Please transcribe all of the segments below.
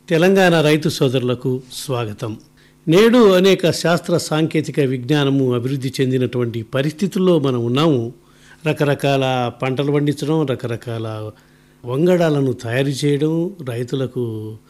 తెలంగాణ రైతు సోదరులకు స్వాగతం నేడు అనేక శాస్త్ర సాంకేతిక విజ్ఞానము అభివృద్ధి చెందినటువంటి పరిస్థితుల్లో మనం ఉన్నాము రకరకాల పంటలు పండించడం రకరకాల వంగడాలను తయారు చేయడం రైతులకు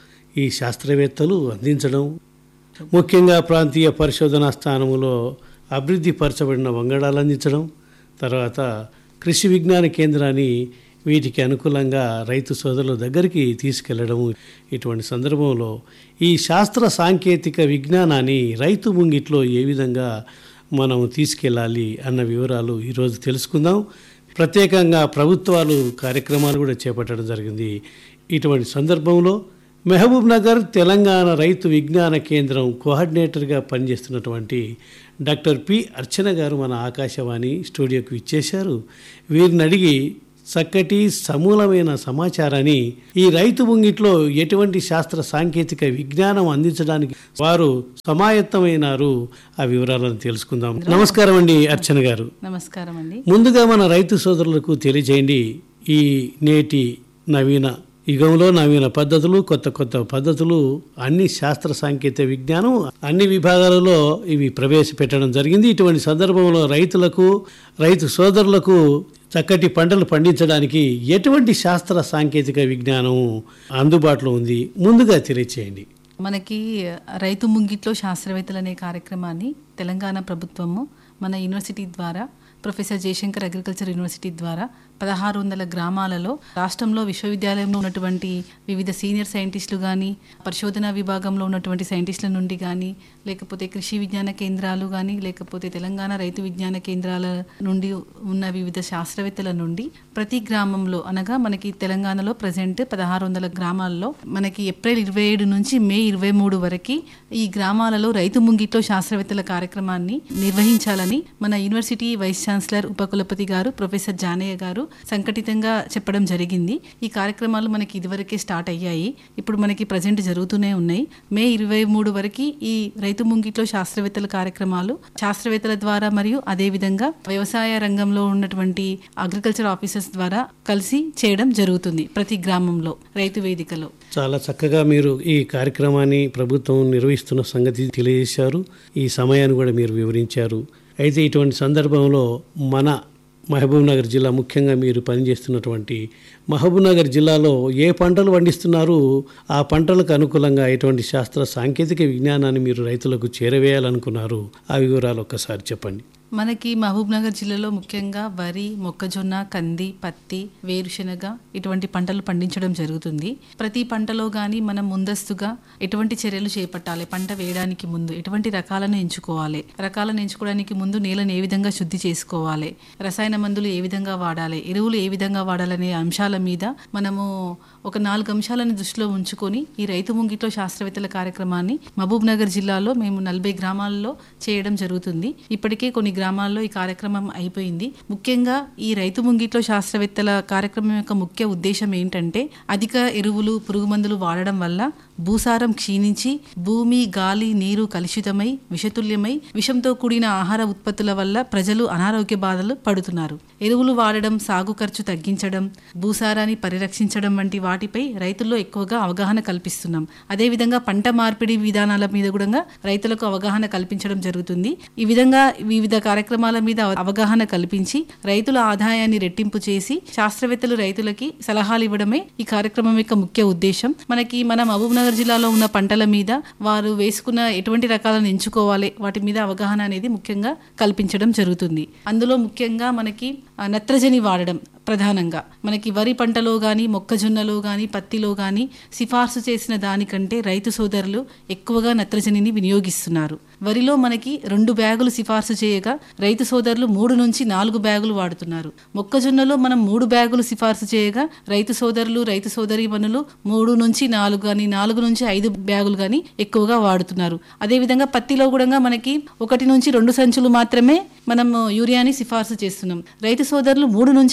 ఈ శాస్త్రవేత్తలు అందించడం ముఖ్యంగా ప్రాంతీయ పరిశోధనా స్థానములో అభివృద్ధి పరచబడిన వంగడాలు అందించడం తర్వాత కృషి విజ్ఞాన కేంద్రాన్ని వీటికి అనుకూలంగా రైతు సోదరుల దగ్గరికి తీసుకెళ్లడం ఇటువంటి సందర్భంలో ఈ శాస్త్ర సాంకేతిక విజ్ఞానాన్ని రైతు ముంగిట్లో ఏ విధంగా మనం తీసుకెళ్ళాలి అన్న వివరాలు ఈరోజు తెలుసుకుందాం ప్రత్యేకంగా ప్రభుత్వాలు కార్యక్రమాలు కూడా చేపట్టడం జరిగింది ఇటువంటి సందర్భంలో మహబూబ్ నగర్ తెలంగాణ రైతు విజ్ఞాన కేంద్రం కోఆర్డినేటర్గా పనిచేస్తున్నటువంటి డాక్టర్ పి అర్చన గారు మన ఆకాశవాణి స్టూడియోకి ఇచ్చేశారు వీరిని అడిగి చక్కటి సమూలమైన సమాచారాన్ని ఈ రైతు ముంగిట్లో ఎటువంటి శాస్త్ర సాంకేతిక విజ్ఞానం అందించడానికి వారు సమాయత్తమైనారు ఆ వివరాలను తెలుసుకుందాం నమస్కారం అండి అర్చన గారు నమస్కారం అండి ముందుగా మన రైతు సోదరులకు తెలియజేయండి ఈ నేటి నవీన యుగంలో నవీన పద్ధతులు కొత్త కొత్త పద్ధతులు అన్ని శాస్త్ర సాంకేతిక విజ్ఞానం అన్ని విభాగాలలో ఇవి ప్రవేశపెట్టడం జరిగింది ఇటువంటి సందర్భంలో రైతులకు రైతు సోదరులకు చక్కటి పంటలు పండించడానికి ఎటువంటి శాస్త్ర సాంకేతిక విజ్ఞానం అందుబాటులో ఉంది ముందుగా తెలియచేయండి మనకి రైతు ముంగిట్లో శాస్త్రవేత్తలు అనే కార్యక్రమాన్ని తెలంగాణ ప్రభుత్వము మన యూనివర్సిటీ ద్వారా ప్రొఫెసర్ జయశంకర్ అగ్రికల్చర్ యూనివర్సిటీ ద్వారా పదహారు వందల గ్రామాలలో రాష్ట్రంలో విశ్వవిద్యాలయంలో ఉన్నటువంటి వివిధ సీనియర్ సైంటిస్టులు కానీ పరిశోధనా విభాగంలో ఉన్నటువంటి సైంటిస్టుల నుండి కానీ లేకపోతే కృషి విజ్ఞాన కేంద్రాలు కానీ లేకపోతే తెలంగాణ రైతు విజ్ఞాన కేంద్రాల నుండి ఉన్న వివిధ శాస్త్రవేత్తల నుండి ప్రతి గ్రామంలో అనగా మనకి తెలంగాణలో ప్రజెంట్ పదహారు వందల గ్రామాల్లో మనకి ఏప్రిల్ ఇరవై ఏడు నుంచి మే ఇరవై మూడు వరకు ఈ గ్రామాలలో రైతు ముంగిట్లో శాస్త్రవేత్తల కార్యక్రమాన్ని నిర్వహించాలని మన యూనివర్సిటీ వైస్ ఛాన్సలర్ ఉపకులపతి గారు ప్రొఫెసర్ జానయ్య గారు సంఘటితంగా చెప్పడం జరిగింది ఈ కార్యక్రమాలు మనకి ఇదివరకే స్టార్ట్ అయ్యాయి ఇప్పుడు మనకి ప్రజెంట్ జరుగుతూనే ఉన్నాయి మే ఇరవై మూడు వరకు ఈ రైతు ముంగిట్లో శాస్త్రవేత్తల కార్యక్రమాలు శాస్త్రవేత్తల ద్వారా మరియు అదేవిధంగా వ్యవసాయ రంగంలో ఉన్నటువంటి అగ్రికల్చర్ ఆఫీసర్స్ ద్వారా కలిసి చేయడం జరుగుతుంది ప్రతి గ్రామంలో రైతు వేదికలో చాలా చక్కగా మీరు ఈ కార్యక్రమాన్ని ప్రభుత్వం నిర్వహిస్తున్న సంగతి తెలియజేశారు ఈ సమయాన్ని కూడా మీరు వివరించారు అయితే ఇటువంటి సందర్భంలో మన మహబూబ్ నగర్ జిల్లా ముఖ్యంగా మీరు పనిచేస్తున్నటువంటి మహబూబ్ నగర్ జిల్లాలో ఏ పంటలు పండిస్తున్నారు ఆ పంటలకు అనుకూలంగా ఎటువంటి శాస్త్ర సాంకేతిక విజ్ఞానాన్ని మీరు రైతులకు చేరవేయాలనుకున్నారు ఆ వివరాలు ఒక్కసారి చెప్పండి మనకి మహబూబ్ నగర్ జిల్లాలో ముఖ్యంగా వరి మొక్కజొన్న కంది పత్తి వేరుశనగ ఇటువంటి పంటలు పండించడం జరుగుతుంది ప్రతి పంటలో కానీ మనం ముందస్తుగా ఎటువంటి చర్యలు చేపట్టాలి పంట వేయడానికి ముందు ఎటువంటి రకాలను ఎంచుకోవాలి రకాలను ఎంచుకోవడానికి ముందు నేలను ఏ విధంగా శుద్ధి చేసుకోవాలి రసాయన మందులు ఏ విధంగా వాడాలి ఎరువులు ఏ విధంగా వాడాలనే అంశాల మీద మనము ఒక నాలుగు అంశాలను దృష్టిలో ఉంచుకొని ఈ రైతు ముంగిట్లో శాస్త్రవేత్తల కార్యక్రమాన్ని మహబూబ్ నగర్ జిల్లాలో మేము నలభై గ్రామాల్లో చేయడం జరుగుతుంది ఇప్పటికే కొన్ని గ్రామాల్లో ఈ కార్యక్రమం అయిపోయింది ముఖ్యంగా ఈ రైతు ముంగిట్లో శాస్త్రవేత్తల కార్యక్రమం యొక్క ముఖ్య ఉద్దేశం ఏంటంటే అధిక ఎరువులు పురుగు మందులు వాడడం వల్ల భూసారం క్షీణించి భూమి గాలి నీరు కలుషితమై విషతుల్యమై విషంతో కూడిన ఆహార ఉత్పత్తుల వల్ల ప్రజలు అనారోగ్య బాధలు పడుతున్నారు ఎరువులు వాడడం సాగు ఖర్చు తగ్గించడం భూసారాన్ని పరిరక్షించడం వంటి వాటిపై రైతుల్లో ఎక్కువగా అవగాహన కల్పిస్తున్నాం అదేవిధంగా పంట మార్పిడి విధానాల మీద కూడా రైతులకు అవగాహన కల్పించడం జరుగుతుంది ఈ విధంగా వివిధ కార్యక్రమాల మీద అవగాహన కల్పించి రైతుల ఆదాయాన్ని రెట్టింపు చేసి శాస్త్రవేత్తలు రైతులకి సలహాలు ఇవ్వడమే ఈ కార్యక్రమం యొక్క ముఖ్య ఉద్దేశం మనకి మన మహబూబ్ నగర్ జిల్లాలో ఉన్న పంటల మీద వారు వేసుకున్న ఎటువంటి రకాలను ఎంచుకోవాలి వాటి మీద అవగాహన అనేది ముఖ్యంగా కల్పించడం జరుగుతుంది అందులో ముఖ్యంగా మనకి ఆ, నత్రజని వాడడం ప్రధానంగా మనకి వరి పంటలో కానీ మొక్కజొన్నలో కానీ పత్తిలో కానీ సిఫార్సు చేసిన దానికంటే రైతు సోదరులు ఎక్కువగా నత్రజనిని వినియోగిస్తున్నారు వరిలో మనకి రెండు బ్యాగులు సిఫార్సు చేయగా రైతు సోదరులు మూడు నుంచి నాలుగు బ్యాగులు వాడుతున్నారు మొక్కజొన్నలో మనం మూడు బ్యాగులు సిఫార్సు చేయగా రైతు సోదరులు రైతు సోదరీమణులు మూడు నుంచి నాలుగు కానీ నాలుగు నుంచి ఐదు బ్యాగులు కానీ ఎక్కువగా వాడుతున్నారు అదేవిధంగా పత్తిలో కూడా మనకి ఒకటి నుంచి రెండు సంచులు మాత్రమే మనం యూరియాని సిఫార్సు చేస్తున్నాం రైతు సోదరులు మూడు నుంచి నాలుగు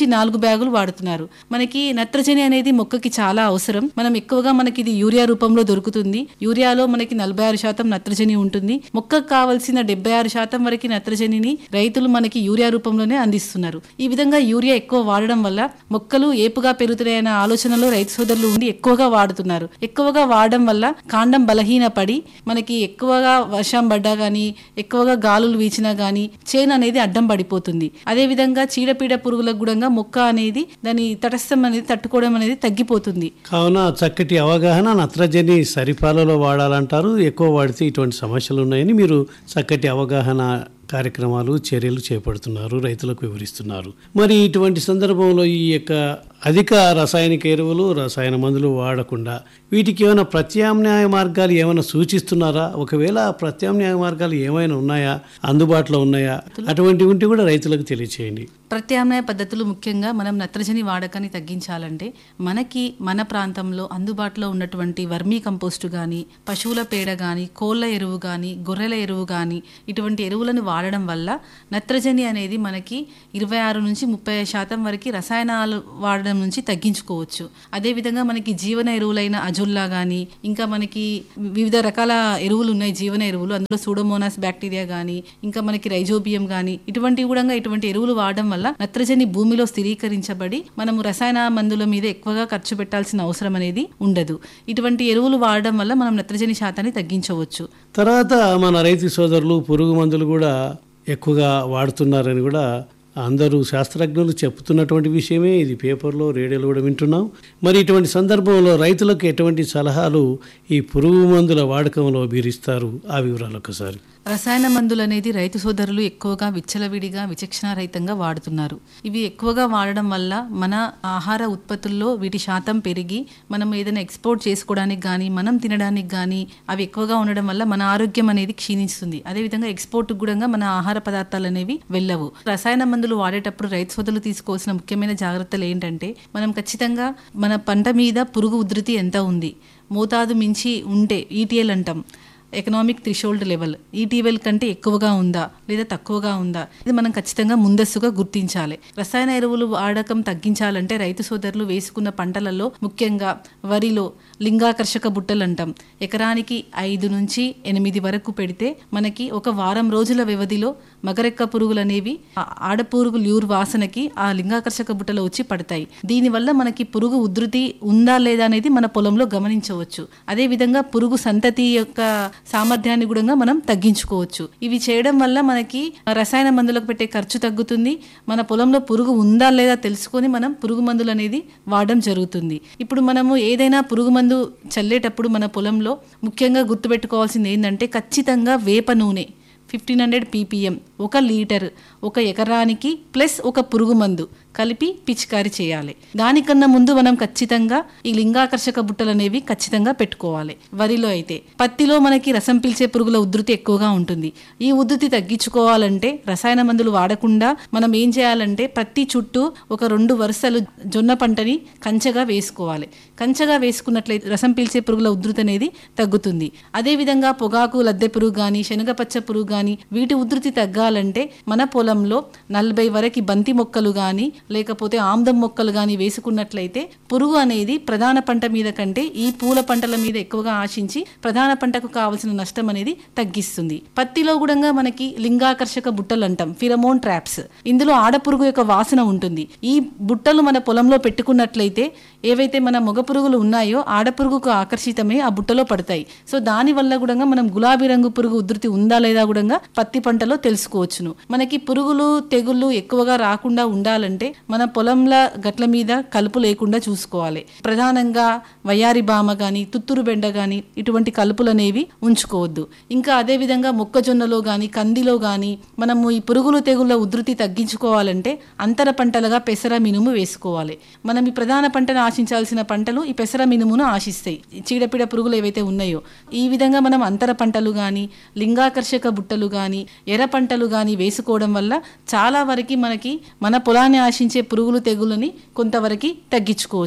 బ్యాగులు వాడుతున్నారు మనకి నత్రజని అనేది మొక్కకి చాలా అవసరం మనం ఎక్కువగా మనకి ఇది యూరియా రూపంలో దొరుకుతుంది యూరియాలో మనకి నలభై ఆరు శాతం నత్రజని ఉంటుంది మొక్కకు కావాల్సిన డెబ్బై ఆరు శాతం వరకు నత్రజనిని రైతులు మనకి యూరియా రూపంలోనే అందిస్తున్నారు ఈ విధంగా యూరియా ఎక్కువ వాడడం వల్ల మొక్కలు ఏపుగా పెరుగుతున్నాయన్న ఆలోచనలో రైతు సోదరులు ఉండి ఎక్కువగా వాడుతున్నారు ఎక్కువగా వాడడం వల్ల కాండం బలహీన పడి మనకి ఎక్కువగా వర్షం పడ్డా గానీ ఎక్కువగా గాలులు వీచినా గానీ చేను అనేది అడ్డం పడిపోతుంది అదే విధంగా చీడపీడ పురుగులకు కూడా మొక్క అనేది దాని తటస్థం అనేది తట్టుకోవడం అనేది తగ్గిపోతుంది కావున చక్కటి అవగాహన నత్రజని సరిపాలలో వాడాలంటారు ఎక్కువ వాడితే ఇటువంటి సమస్యలు ఉన్నాయని మీరు చక్కటి అవగాహన కార్యక్రమాలు చర్యలు చేపడుతున్నారు రైతులకు వివరిస్తున్నారు మరి ఇటువంటి సందర్భంలో ఈ యొక్క అధిక రసాయనిక ఎరువులు రసాయన మందులు వాడకుండా వీటికి ఏమైనా ప్రత్యామ్నాయ మార్గాలు ఏమైనా సూచిస్తున్నారా ఒకవేళ ఆ ప్రత్యామ్నాయ మార్గాలు ఏమైనా ఉన్నాయా అందుబాటులో ఉన్నాయా అటువంటివి ఉంటే కూడా రైతులకు తెలియచేయండి ప్రత్యామ్నాయ పద్ధతులు ముఖ్యంగా మనం నత్రజని వాడకాన్ని తగ్గించాలంటే మనకి మన ప్రాంతంలో అందుబాటులో ఉన్నటువంటి వర్మీ కంపోస్టు కానీ పశువుల పేడ కానీ కోళ్ళ ఎరువు కానీ గొర్రెల ఎరువు కానీ ఇటువంటి ఎరువులను వాడడం వల్ల నత్రజని అనేది మనకి ఇరవై ఆరు నుంచి ముప్పై శాతం వరకు రసాయనాలు వాడడం నుంచి తగ్గించుకోవచ్చు అదేవిధంగా మనకి జీవన ఎరువులైన అజుల్లా కానీ ఇంకా మనకి వివిధ రకాల ఎరువులు ఉన్నాయి జీవన ఎరువులు అందులో సూడోమోనాస్ బ్యాక్టీరియా కానీ ఇంకా మనకి రైజోబియం కానీ ఇటువంటి కూడా ఇటువంటి ఎరువులు వాడడం వల్ల నత్రజని భూమిలో స్థిరీకరించబడి మనము రసాయన మందుల మీద ఎక్కువగా ఖర్చు పెట్టాల్సిన అవసరం అనేది ఉండదు ఇటువంటి ఎరువులు వాడడం వల్ల మనం నత్రజని శాతాన్ని తగ్గించవచ్చు తర్వాత మన రైతు సోదరులు పురుగు మందులు కూడా ఎక్కువగా వాడుతున్నారని కూడా అందరూ శాస్త్రజ్ఞులు చెప్తున్నటువంటి విషయమే ఇది పేపర్లో రేడియోలో కూడా వింటున్నాం మరి ఇటువంటి సందర్భంలో రైతులకు ఎటువంటి సలహాలు ఈ పురుగు మందుల వాడకంలో మీరు ఇస్తారు ఆ వివరాలు ఒకసారి రసాయన మందులు అనేది రైతు సోదరులు ఎక్కువగా విచ్చలవిడిగా విచక్షణారహితంగా వాడుతున్నారు ఇవి ఎక్కువగా వాడడం వల్ల మన ఆహార ఉత్పత్తుల్లో వీటి శాతం పెరిగి మనం ఏదైనా ఎక్స్పోర్ట్ చేసుకోవడానికి కానీ మనం తినడానికి కానీ అవి ఎక్కువగా ఉండడం వల్ల మన ఆరోగ్యం అనేది క్షీణిస్తుంది అదేవిధంగా ఎక్స్పోర్ట్ కూడా మన ఆహార పదార్థాలు అనేవి వెళ్ళవు రసాయన మందులు వాడేటప్పుడు రైతు సోదరులు తీసుకోవాల్సిన ముఖ్యమైన జాగ్రత్తలు ఏంటంటే మనం ఖచ్చితంగా మన పంట మీద పురుగు ఉధృతి ఎంత ఉంది మోతాదు మించి ఉంటే ఈటీఎల్ అంటాం ఎకనామిక్ థ్రిషోల్డ్ లెవెల్ ఈటీవెల్ కంటే ఎక్కువగా ఉందా లేదా తక్కువగా ఉందా ఇది మనం ఖచ్చితంగా ముందస్తుగా గుర్తించాలి రసాయన ఎరువులు వాడకం తగ్గించాలంటే రైతు సోదరులు వేసుకున్న పంటలలో ముఖ్యంగా వరిలో లింగాకర్షక బుట్టలు అంటాం ఎకరానికి ఐదు నుంచి ఎనిమిది వరకు పెడితే మనకి ఒక వారం రోజుల వ్యవధిలో మగరెక్క పురుగులు అనేవి ఆ ఆడపురుగు ల్యూర్ వాసనకి ఆ లింగాకర్షక బుట్టలో వచ్చి పడతాయి దీనివల్ల మనకి పురుగు ఉధృతి ఉందా లేదా అనేది మన పొలంలో గమనించవచ్చు అదే విధంగా పురుగు సంతతి యొక్క సామర్థ్యాన్ని కూడా మనం తగ్గించుకోవచ్చు ఇవి చేయడం వల్ల మనకి రసాయన మందులకు పెట్టే ఖర్చు తగ్గుతుంది మన పొలంలో పురుగు ఉందా లేదా తెలుసుకొని మనం పురుగు మందులు అనేది వాడడం జరుగుతుంది ఇప్పుడు మనము ఏదైనా పురుగు మందు చల్లేటప్పుడు మన పొలంలో ముఖ్యంగా గుర్తుపెట్టుకోవాల్సింది ఏంటంటే ఖచ్చితంగా వేప నూనె ఫిఫ్టీన్ హండ్రెడ్ పీపీఎం ఒక లీటర్ ఒక ఎకరానికి ప్లస్ ఒక పురుగు మందు కలిపి పిచికారి చేయాలి దానికన్నా ముందు మనం ఖచ్చితంగా ఈ లింగాకర్షక బుట్టలు అనేవి ఖచ్చితంగా పెట్టుకోవాలి వరిలో అయితే పత్తిలో మనకి రసం పీల్చే పురుగుల ఉధృతి ఎక్కువగా ఉంటుంది ఈ ఉధృతి తగ్గించుకోవాలంటే రసాయన మందులు వాడకుండా మనం ఏం చేయాలంటే పత్తి చుట్టూ ఒక రెండు వరుసలు జొన్న పంటని కంచగా వేసుకోవాలి కంచగా వేసుకున్నట్లయితే రసం పీల్చే పురుగుల ఉధృతి అనేది తగ్గుతుంది అదేవిధంగా పొగాకు లద్దె పురుగు కానీ శనగపచ్చ పురుగు కానీ వీటి ఉధృతి తగ్గాలంటే మన పొలంలో నలభై వరకు బంతి మొక్కలు కానీ లేకపోతే ఆమ్దం మొక్కలు కానీ వేసుకున్నట్లయితే పురుగు అనేది ప్రధాన పంట మీద కంటే ఈ పూల పంటల మీద ఎక్కువగా ఆశించి ప్రధాన పంటకు కావలసిన నష్టం అనేది తగ్గిస్తుంది పత్తిలో కూడా మనకి లింగాకర్షక బుట్టలు అంటాం ఫిరమోన్ ట్రాప్స్ ఇందులో ఆడపురుగు యొక్క వాసన ఉంటుంది ఈ బుట్టలు మన పొలంలో పెట్టుకున్నట్లయితే ఏవైతే మన మగ పురుగులు ఉన్నాయో ఆడపురుగుకు ఆకర్షితమై ఆ బుట్టలో పడతాయి సో దాని వల్ల కూడా మనం గులాబీ రంగు పురుగు ఉధృతి ఉందా లేదా కూడా పత్తి పంటలో తెలుసుకోవచ్చును మనకి పురుగులు తెగుళ్ళు ఎక్కువగా రాకుండా ఉండాలంటే మన పొలంల గట్ల మీద కలుపు లేకుండా చూసుకోవాలి ప్రధానంగా వయారి బామ కానీ తుత్తురు బెండ కానీ ఇటువంటి కలుపులు అనేవి ఉంచుకోవద్దు ఇంకా అదే విధంగా మొక్కజొన్నలో కానీ కందిలో కానీ మనము ఈ పురుగులు తెగుళ్ళ ఉధృతి తగ్గించుకోవాలంటే అంతర పంటలుగా పెసర మినుము వేసుకోవాలి మనం ఈ ప్రధాన పంటను ఆశించాల్సిన పంటలు ఈ పెసర మినుమును ఆశిస్తాయి ఈ చీడపీడ పురుగులు ఏవైతే ఉన్నాయో ఈ విధంగా మనం అంతర పంటలు కానీ లింగాకర్షక బుట్టలు కానీ ఎర్ర పంటలు కానీ వేసుకోవడం వల్ల చాలా వరకు మనకి మన పొలాన్ని ఆశించే పురుగులు తెగులని కొంతవరకు తగ్గించుకోవచ్చు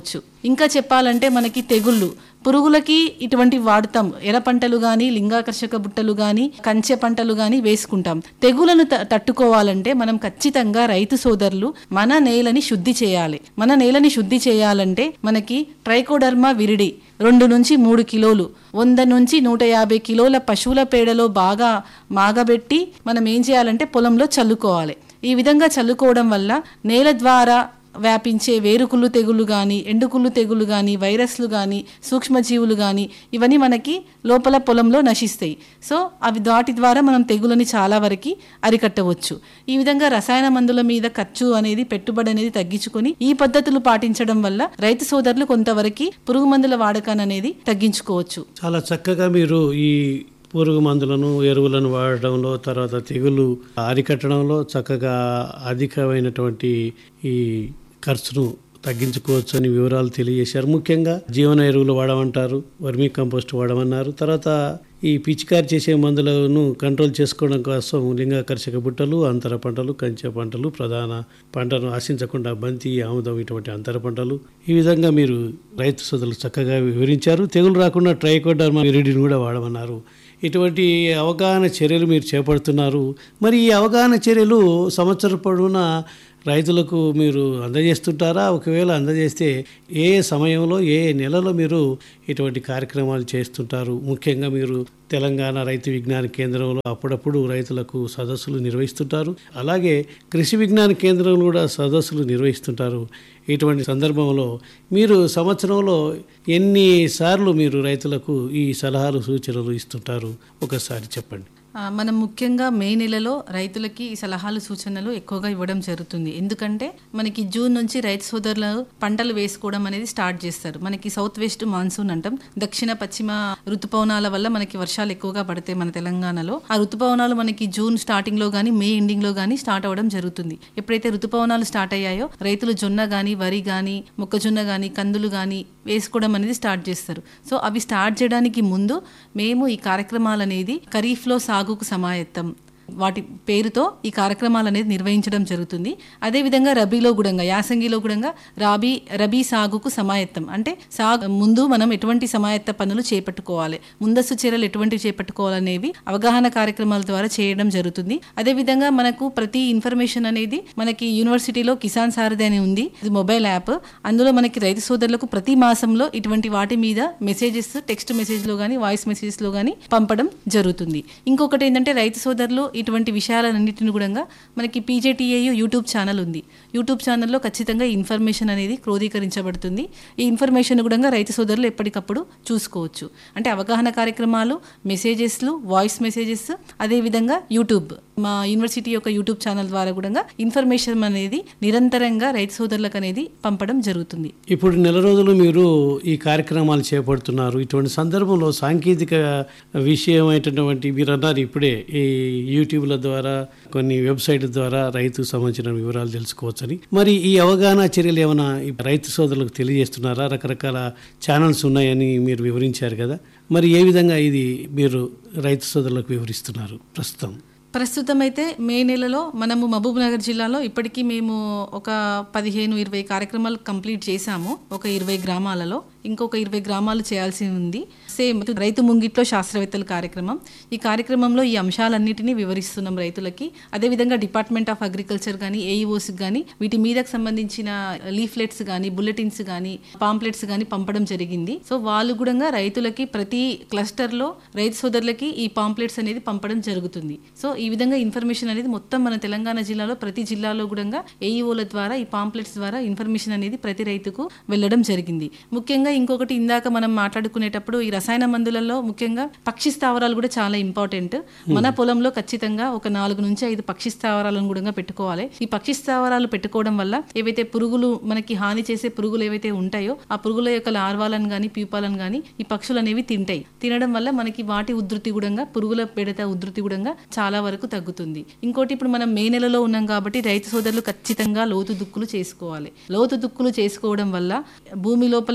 ఇంకా చెప్పాలంటే మనకి తెగుళ్ళు పురుగులకి ఇటువంటి వాడతాం ఎర్ర పంటలు కానీ లింగాకర్షక బుట్టలు కానీ కంచె పంటలు కానీ వేసుకుంటాం తెగులను త- తట్టుకోవాలంటే మనం ఖచ్చితంగా రైతు సోదరులు మన నేలని శుద్ధి చేయాలి మన నేలని శుద్ధి చేయాలంటే మనకి ట్రైకోడర్మా విరిడి రెండు నుంచి మూడు కిలోలు వంద నుంచి నూట యాభై కిలోల పశువుల పేడలో బాగా మాగబెట్టి మనం ఏం చేయాలంటే పొలంలో చల్లుకోవాలి ఈ విధంగా చల్లుకోవడం వల్ల నేల ద్వారా వ్యాపించే వేరుకుళ్ళు తెగులు కానీ ఎండుకుళ్ళు తెగులు కానీ వైరస్లు కానీ సూక్ష్మజీవులు కానీ ఇవన్నీ మనకి లోపల పొలంలో నశిస్తాయి సో అవి వాటి ద్వారా మనం తెగులని చాలా వరకు అరికట్టవచ్చు ఈ విధంగా రసాయన మందుల మీద ఖర్చు అనేది పెట్టుబడి అనేది తగ్గించుకొని ఈ పద్ధతులు పాటించడం వల్ల రైతు సోదరులు కొంతవరకు పురుగు మందుల వాడకాన్ని అనేది తగ్గించుకోవచ్చు చాలా చక్కగా మీరు ఈ పురుగు మందులను ఎరువులను వాడడంలో తర్వాత తెగులు అరికట్టడంలో చక్కగా అధికమైనటువంటి ఈ ఖర్చును తగ్గించుకోవచ్చు అని వివరాలు తెలియజేశారు ముఖ్యంగా జీవన ఎరువులు వాడమంటారు వర్మీ కంపోస్ట్ వాడమన్నారు తర్వాత ఈ పిచికారి చేసే మందులను కంట్రోల్ చేసుకోవడం కోసం లింగాకర్షక బుట్టలు అంతర పంటలు కంచె పంటలు ప్రధాన పంటను ఆశించకుండా బంతి ఆముదం ఇటువంటి అంతర పంటలు ఈ విధంగా మీరు రైతు సోదరులు చక్కగా వివరించారు తెగులు రాకుండా ట్రైకోడర్మా విరిడిని కూడా వాడమన్నారు ఇటువంటి అవగాహన చర్యలు మీరు చేపడుతున్నారు మరి ఈ అవగాహన చర్యలు సంవత్సరం పొడవునా రైతులకు మీరు అందజేస్తుంటారా ఒకవేళ అందజేస్తే ఏ ఏ సమయంలో ఏ ఏ నెలలో మీరు ఇటువంటి కార్యక్రమాలు చేస్తుంటారు ముఖ్యంగా మీరు తెలంగాణ రైతు విజ్ఞాన కేంద్రంలో అప్పుడప్పుడు రైతులకు సదస్సులు నిర్వహిస్తుంటారు అలాగే కృషి విజ్ఞాన కేంద్రంలో కూడా సదస్సులు నిర్వహిస్తుంటారు ఇటువంటి సందర్భంలో మీరు సంవత్సరంలో ఎన్నిసార్లు మీరు రైతులకు ఈ సలహాలు సూచనలు ఇస్తుంటారు ఒకసారి చెప్పండి ఆ, మనం ముఖ్యంగా మే నెలలో రైతులకి ఈ సలహాలు సూచనలు ఎక్కువగా ఇవ్వడం జరుగుతుంది ఎందుకంటే మనకి జూన్ నుంచి రైతు సోదరులు పంటలు వేసుకోవడం అనేది స్టార్ట్ చేస్తారు మనకి సౌత్ వెస్ట్ మాన్సూన్ అంటాం దక్షిణ పశ్చిమ ఋతుపవనాల వల్ల మనకి వర్షాలు ఎక్కువగా పడతాయి మన తెలంగాణలో ఆ ఋతుపవనాలు మనకి జూన్ స్టార్టింగ్ లో కానీ మే ఎండింగ్ లో కానీ స్టార్ట్ అవ్వడం జరుగుతుంది ఎప్పుడైతే ఋతుపవనాలు స్టార్ట్ అయ్యాయో రైతులు జొన్న కానీ వరి కానీ మొక్కజొన్న కానీ కందులు కానీ వేసుకోవడం అనేది స్టార్ట్ చేస్తారు సో అవి స్టార్ట్ చేయడానికి ముందు మేము ఈ కార్యక్రమాలు అనేది ఖరీఫ్లో సాగుకు సమాయత్తం వాటి పేరుతో ఈ కార్యక్రమాలు అనేది నిర్వహించడం జరుగుతుంది అదేవిధంగా రబీలో కూడా యాసంగిలో కూడా రాబీ రబీ సాగుకు సమాయత్తం అంటే సాగు ముందు మనం ఎటువంటి సమాయత్త పనులు చేపట్టుకోవాలి ముందస్తు చర్యలు ఎటువంటివి చేపట్టుకోవాలనేవి అవగాహన కార్యక్రమాల ద్వారా చేయడం జరుగుతుంది అదేవిధంగా మనకు ప్రతి ఇన్ఫర్మేషన్ అనేది మనకి యూనివర్సిటీలో కిసాన్ సారథి అని ఉంది ఇది మొబైల్ యాప్ అందులో మనకి రైతు సోదరులకు ప్రతి మాసంలో ఇటువంటి వాటి మీద మెసేజెస్ టెక్స్ట్ మెసేజ్లో కానీ వాయిస్ మెసేజెస్లో కానీ పంపడం జరుగుతుంది ఇంకొకటి ఏంటంటే రైతు సోదరులు ఇటువంటి విషయాలన్నింటిని కూడా మనకి పీజేటీఏయు యూట్యూబ్ ఛానల్ ఉంది యూట్యూబ్ ఛానల్లో ఖచ్చితంగా ఈ ఇన్ఫర్మేషన్ అనేది క్రోధీకరించబడుతుంది ఈ ఇన్ఫర్మేషన్ కూడా రైతు సోదరులు ఎప్పటికప్పుడు చూసుకోవచ్చు అంటే అవగాహన కార్యక్రమాలు మెసేజెస్లు వాయిస్ మెసేజెస్ అదేవిధంగా యూట్యూబ్ మా యూనివర్సిటీ యొక్క యూట్యూబ్ ఛానల్ ద్వారా కూడా ఇన్ఫర్మేషన్ అనేది నిరంతరంగా రైతు సోదరులకు అనేది పంపడం జరుగుతుంది ఇప్పుడు నెల రోజులు మీరు ఈ కార్యక్రమాలు చేపడుతున్నారు ఇటువంటి సందర్భంలో సాంకేతిక విషయమైనటువంటి మీరు అన్నారు ఇప్పుడే ఈ యూట్యూబ్ల ద్వారా కొన్ని వెబ్సైట్ ద్వారా రైతుకు సంబంధించిన వివరాలు తెలుసుకోవచ్చని మరి ఈ అవగాహన చర్యలు ఏమైనా ఈ రైతు సోదరులకు తెలియజేస్తున్నారా రకరకాల ఛానల్స్ ఉన్నాయని మీరు వివరించారు కదా మరి ఏ విధంగా ఇది మీరు రైతు సోదరులకు వివరిస్తున్నారు ప్రస్తుతం ప్రస్తుతం అయితే మే నెలలో మనము మహబూబ్ నగర్ జిల్లాలో ఇప్పటికీ మేము ఒక పదిహేను ఇరవై కార్యక్రమాలు కంప్లీట్ చేశాము ఒక ఇరవై గ్రామాలలో ఇంకొక ఇరవై గ్రామాలు చేయాల్సి ఉంది సేమ్ రైతు ముంగిట్లో శాస్త్రవేత్తల కార్యక్రమం ఈ కార్యక్రమంలో ఈ అంశాలన్నిటినీ వివరిస్తున్నాం రైతులకి అదేవిధంగా డిపార్ట్మెంట్ ఆఫ్ అగ్రికల్చర్ కానీ ఏఈఓస్ కానీ వీటి మీదకు సంబంధించిన లీఫ్లెట్స్ కానీ బుల్లెటిన్స్ కానీ పాంప్లెట్స్ కానీ పంపడం జరిగింది సో వాళ్ళు కూడా రైతులకి ప్రతి క్లస్టర్లో రైతు సోదరులకి ఈ పాంప్లెట్స్ అనేది పంపడం జరుగుతుంది సో ఈ విధంగా ఇన్ఫర్మేషన్ అనేది మొత్తం మన తెలంగాణ జిల్లాలో ప్రతి జిల్లాలో కూడా ఏఈఓల ద్వారా ఈ పాంప్లెట్స్ ద్వారా ఇన్ఫర్మేషన్ అనేది ప్రతి రైతుకు వెళ్ళడం జరిగింది ముఖ్యంగా ఇంకొకటి ఇందాక మనం మాట్లాడుకునేటప్పుడు ఈ రసాయన మందులలో ముఖ్యంగా పక్షి స్థావరాలు కూడా చాలా ఇంపార్టెంట్ మన పొలంలో ఖచ్చితంగా ఒక నాలుగు నుంచి ఐదు పక్షి స్థావరాలను కూడా పెట్టుకోవాలి ఈ పక్షి స్థావరాలు పెట్టుకోవడం వల్ల ఏవైతే పురుగులు మనకి హాని చేసే పురుగులు ఏవైతే ఉంటాయో ఆ పురుగుల యొక్క లార్వాలను కానీ ప్యూపాలను కానీ ఈ పక్షులు అనేవి తింటాయి తినడం వల్ల మనకి వాటి ఉధృతి కూడా పురుగుల పెడత ఉధృతి కూడా చాలా వరకు తగ్గుతుంది ఇంకోటి ఇప్పుడు మనం మే నెలలో ఉన్నాం కాబట్టి రైతు సోదరులు ఖచ్చితంగా లోతు దుక్కులు చేసుకోవాలి లోతు దుక్కులు చేసుకోవడం వల్ల భూమి లోపల ఉన్న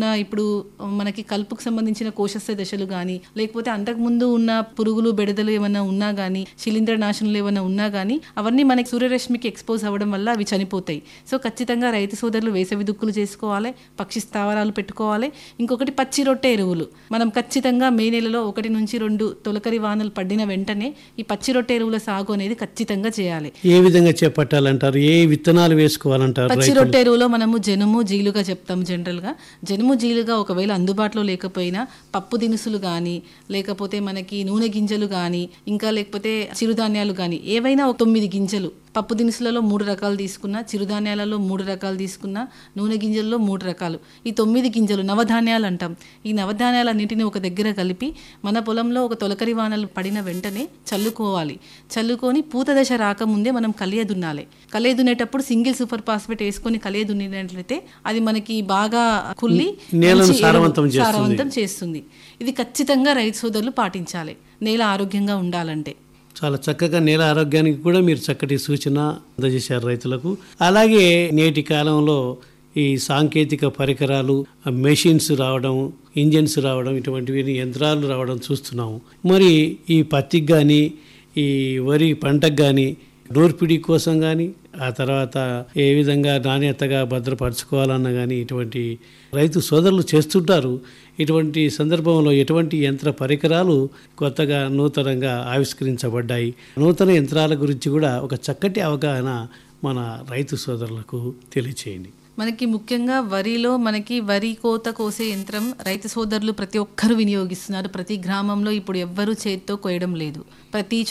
ఇప్పుడు మనకి కలుపుకు సంబంధించిన కోశస్థ దశలు కానీ లేకపోతే అంతకుముందు ఉన్న పురుగులు బెడదలు ఏమైనా ఉన్నా కానీ శిలీంద్ర నాశనలు ఏమైనా ఉన్నా కానీ అవన్నీ మనకి సూర్యరశ్మికి ఎక్స్పోజ్ అవ్వడం వల్ల అవి చనిపోతాయి సో ఖచ్చితంగా రైతు సోదరులు వేసవి దుక్కులు చేసుకోవాలి పక్షి స్థావరాలు పెట్టుకోవాలి ఇంకొకటి పచ్చి రొట్టె ఎరువులు మనం ఖచ్చితంగా మే నెలలో ఒకటి నుంచి రెండు తొలకరి వానలు పడిన వెంటనే ఈ పచ్చి రొట్టె ఎరువుల సాగు అనేది ఖచ్చితంగా చేయాలి ఏ విధంగా చేపట్టాలంటారు ఏ విత్తనాలు వేసుకోవాలంటారు పచ్చి రొట్టె ఎరువులో మనము జనుము జీలుగా చెప్తాము జనరల్గా జనుము జీలుగా ఒకవేళ అందుబాటులో లేకపోయినా పప్పు దినుసులు కానీ లేకపోతే మనకి నూనె గింజలు కానీ ఇంకా లేకపోతే చిరుధాన్యాలు కానీ ఏవైనా ఒక తొమ్మిది గింజలు పప్పు దినుసులలో మూడు రకాలు తీసుకున్నా చిరుధాన్యాలలో మూడు రకాలు తీసుకున్నా నూనె గింజల్లో మూడు రకాలు ఈ తొమ్మిది గింజలు నవధాన్యాలు అంటాం ఈ నవధాన్యాలన్నింటినీ ఒక దగ్గర కలిపి మన పొలంలో ఒక తొలకరి వానలు పడిన వెంటనే చల్లుకోవాలి చల్లుకొని పూత దశ రాకముందే మనం కలియ దున్నాలి కలియ దున్నేటప్పుడు సింగిల్ సూపర్ ఫాస్ఫేట్ వేసుకొని కలియ దున్నినట్లయితే అది మనకి బాగా కుళ్ళి నేలను మంచి ఎరువు- సారవంతం చేస్తుంది. సారవంతం చేస్తుంది ఇది ఖచ్చితంగా రైతు సోదరులు పాటించాలి నేల ఆరోగ్యంగా ఉండాలంటే చాలా చక్కగా నేల ఆరోగ్యానికి కూడా మీరు చక్కటి సూచన అందజేశారు రైతులకు అలాగే నేటి కాలంలో ఈ సాంకేతిక పరికరాలు మెషిన్స్ రావడం ఇంజన్స్ రావడం ఇటువంటివి యంత్రాలు రావడం చూస్తున్నాము మరి ఈ పత్తికి కానీ ఈ వరి పంటకు కానీ డోర్పిడి కోసం కానీ ఆ తర్వాత ఏ విధంగా నాణ్యతగా భద్రపరచుకోవాలన్నా కానీ ఇటువంటి రైతు సోదరులు చేస్తుంటారు ఇటువంటి సందర్భంలో ఎటువంటి యంత్ర పరికరాలు కొత్తగా నూతనంగా ఆవిష్కరించబడ్డాయి నూతన యంత్రాల గురించి కూడా ఒక చక్కటి అవగాహన మన రైతు సోదరులకు తెలియచేయండి మనకి ముఖ్యంగా వరిలో మనకి వరి కోత కోసే యంత్రం రైతు సోదరులు ప్రతి ఒక్కరూ వినియోగిస్తున్నారు ప్రతి గ్రామంలో ఇప్పుడు ఎవ్వరూ చేతితో కోయడం లేదు ప్రతి